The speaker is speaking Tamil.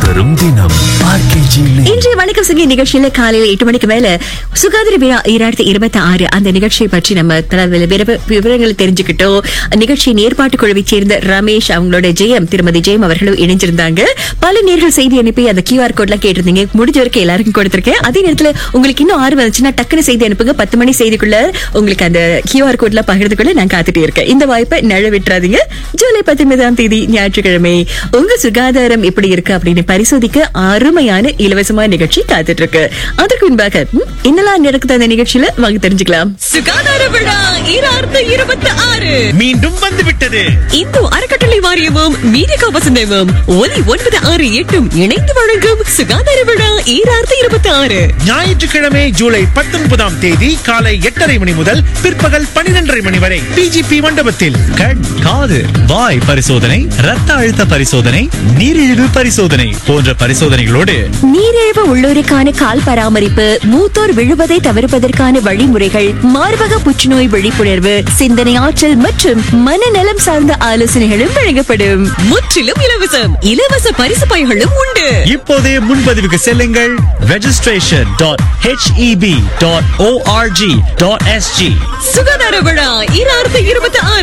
தரும் தினம் ஆர்கேஜி இன்றைய வணக்கம் சிங்கி நிகழ்ச்சியில காலையில எட்டு மணிக்கு மேல சுகாதார விழா இரண்டாயிரத்தி இருபத்தி ஆறு அந்த நிகழ்ச்சியை பற்றி நம்ம பல விவர- விவரங்களை தெரிஞ்சுக்கிட்டோம் நிகழ்ச்சியின் ஏற்பாட்டு குழுவைச் சேர்ந்த ரமேஷ் அவங்களோட ஜெயம் திருமதி ஜெயம் அவர்களும் இணைஞ்சிருந்தாங்க பல நேர்கள் செய்தி அனுப்பி அந்த கியூஆர் கோட்லாம் கேட்டிருந்தீங்க முடிஞ்ச வரைக்கும் எல்லாருக்கும் கொடுத்திருக்கேன் அதே நேரத்துல உங்களுக்கு இன்னும் ஆர்வம் இருந்துச்சுன்னா டக்குனு செய்தி அனுப்புங்க பத்து மணி செய்திக்குள்ள உங்களுக்கு அந்த கியூஆர் கோட்லாம் பகிர்ந்துக்குள்ள நான் காத்துட்டே இருக்கேன் இந்த வாய்ப்பை நழ விட்டுறாதீங்க ஜூலை பத்தொன்பதாம் தேதி ஞாயிற்றுக்கிழமை உங்க சுகாதாரம் எப்படி இருக்கு அப்படின்னு பரிசோதிக்க அருமையான இலவசமான நிகழ்ச்சி காத்துட்டு இருக்கு அதற்கு முன்பாக ம், என்னெல்லாம் நடக்குது அந்த நிகழ்ச்சியில வாங்க தெரிஞ்சுக்கலாம் சுகாதார விழா ஈராயிரத்து இருபத்தி ஆறு மீண்டும் வந்துவிட்டது இந்து அறக்கட்டளை வாரியமும் மீடியா வசந்தமும் ஒலி ஒன்பது ஆறு எட்டும் இணைந்து வழங்கும் சுகாதார விழா ஈராயிரத்து இருபத்தி ஆறு ஞாயிற்றுக்கிழமை ஜூலை பத்தொன்பதாம் தேதி காலை எட்டரை மணி முதல் பிற்பகல் பனிரெண்டரை மணி வரை பிஜிபி மண்டபத்தில் கண் காது வாய் பரிசோதனை ரத்த அழுத்த பரிசோதனை நீரிழிவு பரிசோதனை போன்ற பரிசோதனைகளோடு நீரிழிவு உள்ளோருக்கான கால் பராமரிப்பு மூத்தோர் விழுவதை தவிர்ப்பதற்கான வழிமுறைகள் மார்பக புற்றுநோய் விழிப்புணர்வு சிந்தனை ஆற்றல் மற்றும் மனநலம் சார்ந்த ஆலோசனைகளும் வழங்கப்படும் முற்றிலும் இலவசம் இலவச பரிசு பைகளும் உண்டு இப்போதே முன்பதிவுக்கு செல்லுங்கள் registration dot HEP dot ORG dot SG சுகாதார விழா ஈராயிரத்து இருபத்தி ஆறு